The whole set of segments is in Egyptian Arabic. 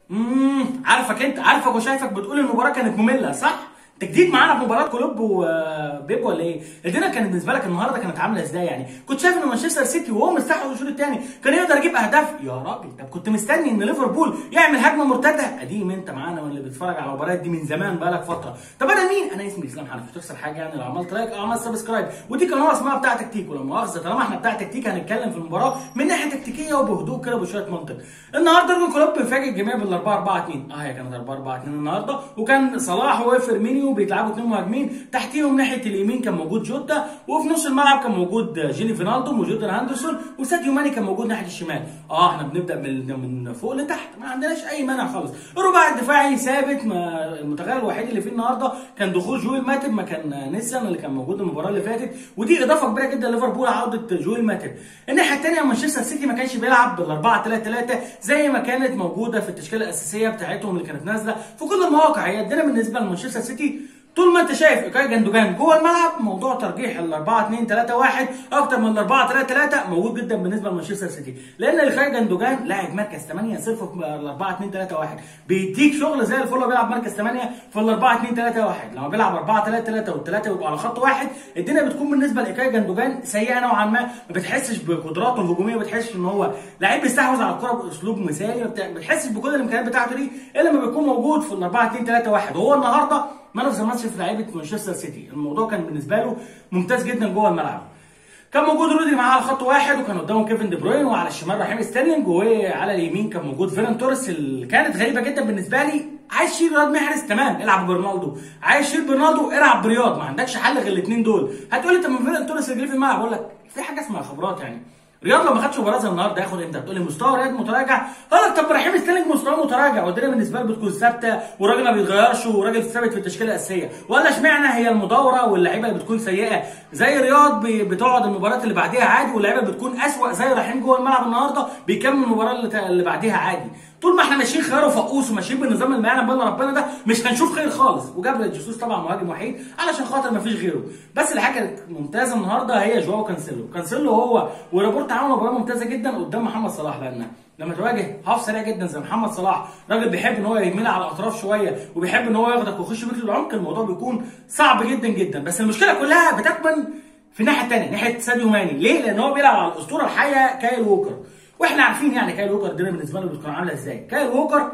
امم عارفك انت عارفك وشايفك بتقول المباراه كانت ممله صح؟ انت جديد معانا في مباراه كلوب وبيب ولا ايه؟ الدنيا كانت بالنسبه لك النهارده كانت عامله ازاي يعني؟ كنت شايف ان مانشستر سيتي وهو مستحوذ الشوط الثاني كان يقدر يجيب اهداف يا راجل طب كنت مستني ان ليفربول يعمل هجمه مرتده قديم انت معانا واللي بيتفرج على المباريات دي من زمان بقالك فتره طب انا مين؟ انا اسمي اسلام حنفي مش تخسر حاجه يعني لو عملت لايك او عملت سبسكرايب ودي قناه اسمها بتاع تكتيك ولا مؤاخذه طالما احنا بتاع تكتيك هنتكلم في المباراه من ناحيه تكتيكيه وبهدوء كده وبشويه منطق النهارده يورجن كلوب بيفاجئ الجميع بال 4 4 2 اه هي كانت 4 4 2 النهارده وكان صلاح وفيرمينيو بيلعبوا اثنين مهاجمين تحتيهم ناحيه اليمين كان موجود جوتا وفي نص الملعب كان موجود جيلي فينالدوم وجوردن هاندرسون وساديو ماني كان موجود ناحيه الشمال اه احنا بنبدا من من فوق لتحت ما عندناش اي مانع خالص الرباعي الدفاعي ثابت ما المتغير الوحيد اللي فيه النهارده كان دخول جويل ماتب مكان نيسان اللي كان موجود المباراه اللي فاتت ودي اضافه كبيره جدا ليفربول عوده جويل ماتب الناحيه الثانيه مانشستر سيتي ما كانش بيلعب بال 4 3 3 زي ما كانت موجوده في التشكيله الاساسيه بتاعتهم اللي كانت نازله في كل المواقع هي الدنيا بالنسبه لمانشستر سيتي طول ما انت شايف ايكاي جندوجان جوه الملعب موضوع ترجيح ال 4 2 3 1 اكتر من ال 4 3 3 موجود جدا بالنسبه لمانشستر سيتي لان ايكاي جندوجان لاعب مركز 8 صرف في ال 4 2 3 1 بيديك شغل زي الفل بيلعب مركز 8 في ال 4 2 3 1 لما بيلعب 4 3 3 والثلاثه يبقوا على خط واحد الدنيا بتكون بالنسبه لايكاي جندوجان سيئه نوعا ما ما بتحسش بقدراته الهجوميه ما بتحسش ان هو لعيب بيستحوذ على الكره باسلوب مثالي ما بتحسش بكل الامكانيات بتاعته دي الا لما بيكون موجود في ال 4 2 3 1 وهو النهارده مان اوف ذا ماتش في لعيبه مانشستر سيتي الموضوع كان بالنسبه له ممتاز جدا جوه الملعب كان موجود رودري معاه على خط واحد وكان قدامه كيفن دي بروين وعلى الشمال رحيم ستيرلينج وعلى اليمين كان موجود فيران توريس اللي كانت غريبه جدا بالنسبه لي عايز تشيل رياض محرز تمام العب برونالدو عايز تشيل برونالدو العب برياض ما عندكش حل غير الاثنين دول هتقول لي طب ما فيران توريس اللي في الملعب اقول لك في حاجه اسمها خبرات يعني رياض لو ما خدش مباراه زي النهارده ياخد امتى؟ بتقول لي مستوى رياض متراجع؟ اقول لك طب رحيم ستيرلينج مستواه متراجع والدنيا بالنسبه له بتكون ثابته وراجل ما بيتغيرش وراجل ثابت في التشكيله الاساسيه، ولا اشمعنى هي المدوره واللعيبه اللي بتكون سيئه زي رياض بتقعد المباراه اللي بعديها عادي واللعيبه بتكون اسوء زي رحيم جوه الملعب النهارده بيكمل المباراه اللي بعديها عادي. طول ما احنا ماشيين خيار وفقوس وماشيين بالنظام اللي معانا بالله ربنا ده مش هنشوف خير خالص وجابريل جيسوس طبعا مهاجم وحيد علشان خاطر ما فيش غيره بس اللي حاجه ممتازه النهارده هي جواو كانسيلو كانسيلو هو ورابورت عملوا مباراه ممتازه جدا قدام محمد صلاح لان لما تواجه هاف سريع جدا زي محمد صلاح راجل بيحب ان هو يهملها على الاطراف شويه وبيحب ان هو ياخدك ويخش بيك للعمق الموضوع بيكون صعب جدا جدا بس المشكله كلها بتكمن في الناحيه الثانيه ناحيه ساديو ماني ليه؟ لان هو بيلعب على الاسطوره الحيه كايل ووكر واحنا عارفين يعني كايل ووكر الدنيا بالنسبه له بتكون عامله ازاي كايل ووكر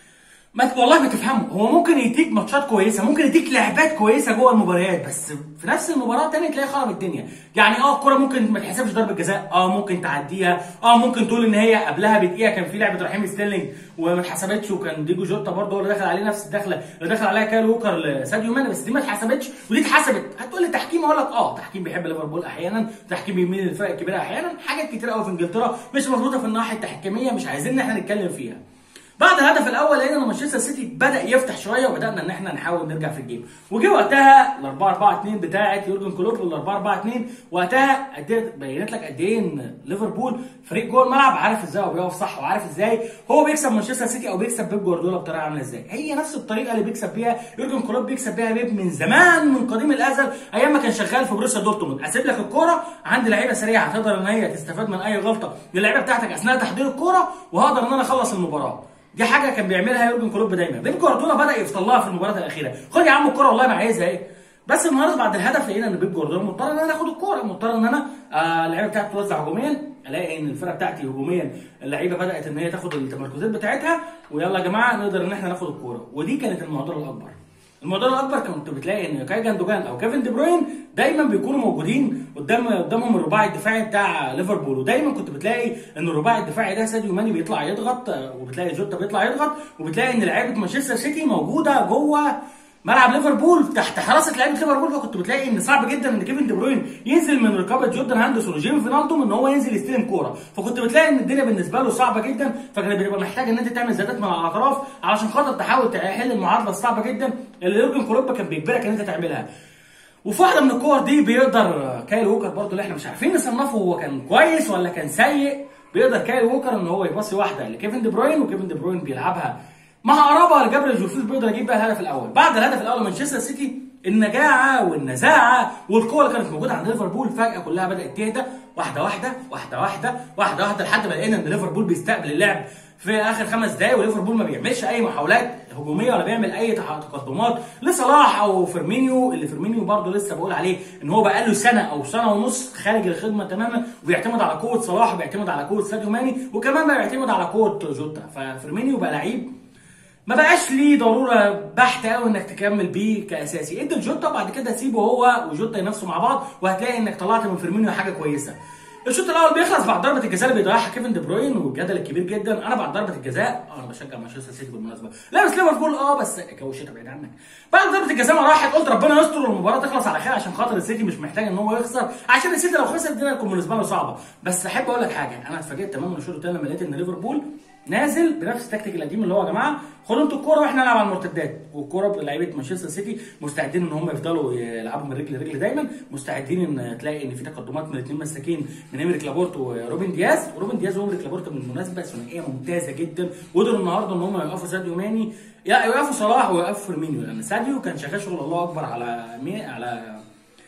ما والله ما تفهمه هو ممكن يديك ماتشات كويسه ممكن يديك لعبات كويسه جوه المباريات بس في نفس المباراه الثانيه تلاقيه خرب الدنيا يعني اه الكوره ممكن ما تحسبش ضربه جزاء اه ممكن تعديها اه ممكن تقول ان هي قبلها بدقيقه كان في لعبه رحيم ستيرلينج وما اتحسبتش وكان ديجو جوتا برضه هو اللي دخل عليه نفس الدخله اللي دخل عليها كايل ووكر لساديو ماني بس دي ما اتحسبتش ودي اتحسبت هتقول لي تحكيم اقول لك اه تحكيم بيحب ليفربول احيانا تحكيم بيميل للفرق الكبيره احيانا حاجات كتير قوي في انجلترا مش مظبوطه في الناحيه التحكيميه مش عايزين ان احنا نتكلم فيها بعد الهدف الاول لقينا ان مانشستر سيتي بدا يفتح شويه وبدانا ان احنا نحاول نرجع في الجيم وجه وقتها ال 4 4 2 بتاعه يورجن كلوب وال 4 4 2 وقتها بينت لك قد ايه ان ليفربول فريق جوه الملعب عارف ازاي هو بيقف صح وعارف ازاي هو بيكسب مانشستر سيتي او بيكسب بيب جوارديولا بطريقه عامله ازاي هي نفس الطريقه اللي بيكسب بيها يورجن كلوب بيكسب بيها بيب من زمان من قديم الازل ايام ما كان شغال في بروسيا دورتموند اسيب لك الكوره عندي لعيبه سريعه هتقدر ان هي تستفاد من اي غلطه للعيبه بتاعتك اثناء تحضير الكوره وهقدر ان انا اخلص المباراه دي حاجه كان بيعملها يورجن كلوب دايما بيب جوارديولا بدا يفطلها في المباراه الاخيره خد يا عم الكوره والله ما عايزها ايه بس النهارده بعد الهدف لقينا ان بيب جوارديولا مضطر ان انا اخد الكوره مضطر ان انا آه اللعيبه بتاعتي توزع هجوميا الاقي ان الفرقه بتاعتي هجوميا اللعيبه بدات ان هي تاخد التمركزات بتاعتها ويلا يا جماعه نقدر ان احنا ناخد الكوره ودي كانت المعضله الاكبر الموضوع الاكبر كنت بتلاقي ان كاي جاندوجان او كيفن دي بروين دايما بيكونوا موجودين قدام قدامهم الرباعي الدفاعي بتاع ليفربول ودايما كنت بتلاقي ان الرباعي الدفاعي ده ساديو ماني بيطلع يضغط وبتلاقي جوتا بيطلع يضغط وبتلاقي ان لعيبه مانشستر سيتي موجوده جوه ملعب ليفربول تحت حراسه لعيبه ليفربول فكنت بتلاقي ان صعب جدا ان كيفن دي بروين ينزل من رقابه جوردن هاندرسون وجيمي فينالدوم ان هو ينزل يستلم كوره فكنت بتلاقي ان الدنيا بالنسبه له صعبه جدا فكان بيبقى محتاج ان انت تعمل زيادات من على الاطراف علشان خاطر تحاول تحل المعادله الصعبه جدا اللي يورجن كلوب كان بيجبرك ان انت تعملها وفي واحده من الكور دي بيقدر كايل ووكر برضه اللي احنا مش عارفين نصنفه هو كان كويس ولا كان سيء بيقدر كايل ووكر ان هو يباصي واحده لكيفن دي بروين وكيفن دي بروين بيلعبها مع قرابه لجابريل جوسوس بيقدر يجيب بقى الهدف الاول بعد الهدف الاول مانشستر سيتي النجاعه والنزاعه والقوه اللي كانت موجوده عند ليفربول فجاه كلها بدات تهدى واحده واحده واحده واحده واحده واحده لحد ما لقينا ان ليفربول بيستقبل اللعب في اخر خمس دقايق وليفربول ما بيعملش اي محاولات هجوميه ولا بيعمل اي تح- تقدمات لصلاح او فيرمينيو اللي فيرمينيو برضه لسه بقول عليه ان هو بقى له سنه او سنه ونص خارج الخدمه تماما وبيعتمد على قوه صلاح وبيعتمد على قوه ساديو ماني وكمان بقى بيعتمد على قوه جوتا ففيرمينيو بقى لعيب ما بقاش ليه ضروره بحته قوي انك تكمل بيه كاساسي ادي لجوتا وبعد كده سيبه هو وجوتا ينافسوا مع بعض وهتلاقي انك طلعت من فيرمينيو حاجه كويسه الشوط الاول بيخلص بعد ضربه الجزاء اللي بيضيعها كيفن دي بروين والجدل الكبير جدا انا بعد ضربه الجزاء اه انا بشجع مانشستر سيتي بالمناسبه لا بس ليفربول اه بس جو الشتاء بعيد عنك بعد ضربه الجزاء ما راحت قلت ربنا يستر والمباراه تخلص على خير عشان خاطر السيتي مش محتاج ان هو يخسر عشان السيتي لو خسر الدنيا تكون بالنسبه له صعبه بس احب اقول لك حاجه انا اتفاجئت تماما الشوط الثاني لما لقيت ان ليفربول نازل بنفس التكتيك القديم اللي هو يا جماعه خدوا انتوا الكوره واحنا نلعب على المرتدات والكوره لعيبه مانشستر سيتي مستعدين ان هم يفضلوا يلعبوا من رجل لرجل دايما مستعدين ان تلاقي ان في تقدمات من الاثنين مساكين من امريك لابورت وروبن دياز وروبن دياز وامريك لابورت بالمناسبه ثنائيه ممتازه جدا وقدروا النهارده ان هم يوقفوا ساديو ماني لا يوقفوا صلاح ويوقفوا فيرمينيو لان ساديو كان شغال شغل الله اكبر على مي على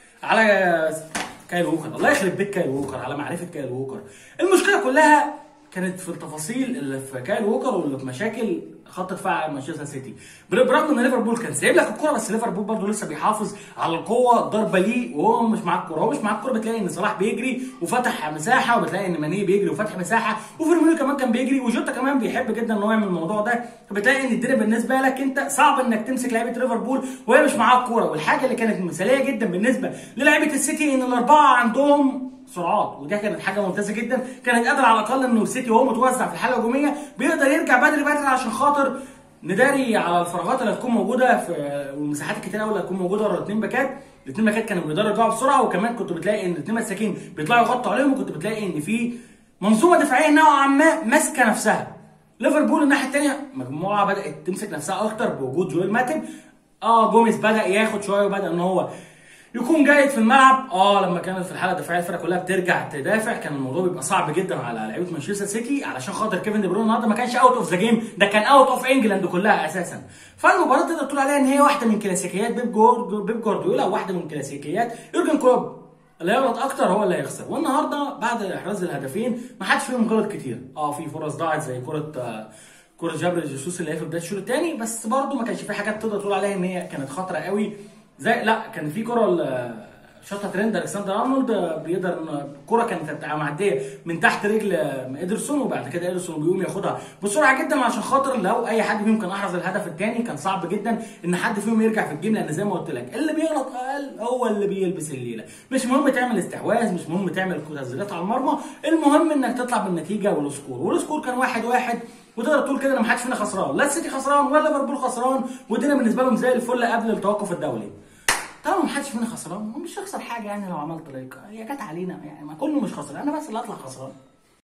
على كايل ووكر الله يخرب بيت كايل ووكر على معرفه كايل ووكر المشكله كلها كانت في التفاصيل اللي في كايل ووكر واللي في مشاكل خط دفاع مانشستر سيتي برغم ان ليفربول كان سايب لك الكوره بس ليفربول برضه لسه بيحافظ على القوه ضربه ليه وهو مش معاه الكوره هو مش معاه الكوره بتلاقي ان صلاح بيجري وفتح مساحه وبتلاقي ان ماني بيجري وفتح مساحه وفيرمينيو كمان كان بيجري وجوتا كمان بيحب جدا ان هو يعمل الموضوع ده فبتلاقي ان الدنيا بالنسبه لك انت صعب انك تمسك لعيبه ليفربول وهي مش معاها الكوره والحاجه اللي كانت مثاليه جدا بالنسبه للعيبه السيتي ان الاربعه عندهم سرعات ودي كانت حاجه ممتازه جدا كانت قادره على الاقل انه السيتي وهو متوزع في الحاله الهجوميه بيقدر يرجع بدري بدري عشان خاطر نداري على الفراغات اللي هتكون موجوده في والمساحات الكتيره قوي اللي هتكون موجوده ورا الاثنين باكات الاثنين باكات كانوا بيقدروا يرجعوا بسرعه وكمان كنت بتلاقي ان الاثنين مساكين بيطلعوا يغطوا عليهم وكنت بتلاقي ان في منظومه دفاعيه نوعا ما ماسكه نفسها ليفربول الناحيه الثانيه مجموعه بدات تمسك نفسها اكتر بوجود جويل ماتب اه جوميز بدا ياخد شويه وبدا ان هو يكون جيد في الملعب اه لما كانت في الحاله الدفاعيه الفرقه كلها بترجع تدافع كان الموضوع بيبقى صعب جدا على لعيبه مانشستر سيتي علشان خاطر كيفن دي بروين النهارده ما كانش اوت اوف ذا جيم ده كان اوت اوف انجلاند كلها اساسا فالمباراه تقدر تقول عليها ان هي واحده من كلاسيكيات بيب جور بيب جوارديولا واحده من كلاسيكيات يورجن كلوب اللي يغلط اكتر هو اللي هيخسر والنهارده بعد احراز الهدفين ما حدش فيهم غلط كتير اه في فرص ضاعت زي كره آه كره جابر جيسوس اللي هي في بدايه الشوط الثاني بس برده ما كانش في حاجات تقدر تقول عليها ان هي كانت خطره قوي زي لا كان في كره شاطها ترند الكسندر ارنولد بيقدر الكره كانت معديه من تحت رجل ادرسون وبعد كده ادرسون بيقوم ياخدها بسرعه جدا عشان خاطر لو اي حد فيهم كان احرز الهدف الثاني كان صعب جدا ان حد فيهم يرجع في الجيم لان زي ما قلت لك اللي بيغلط اقل هو اللي بيلبس الليله مش مهم تعمل استحواذ مش مهم تعمل تسديدات على المرمى المهم انك تطلع بالنتيجه والسكور والسكور كان واحد واحد وتقدر تقول كده ان ما حدش فينا خسران لا السيتي خسران ولا ليفربول خسران والدنيا بالنسبه لهم زي الفل قبل التوقف الدولي طالما ما حدش فينا خسران مش هيخسر حاجه يعني لو عملت لايك هي جت علينا يعني ما كله مش خسران انا بس اللي هطلع خسران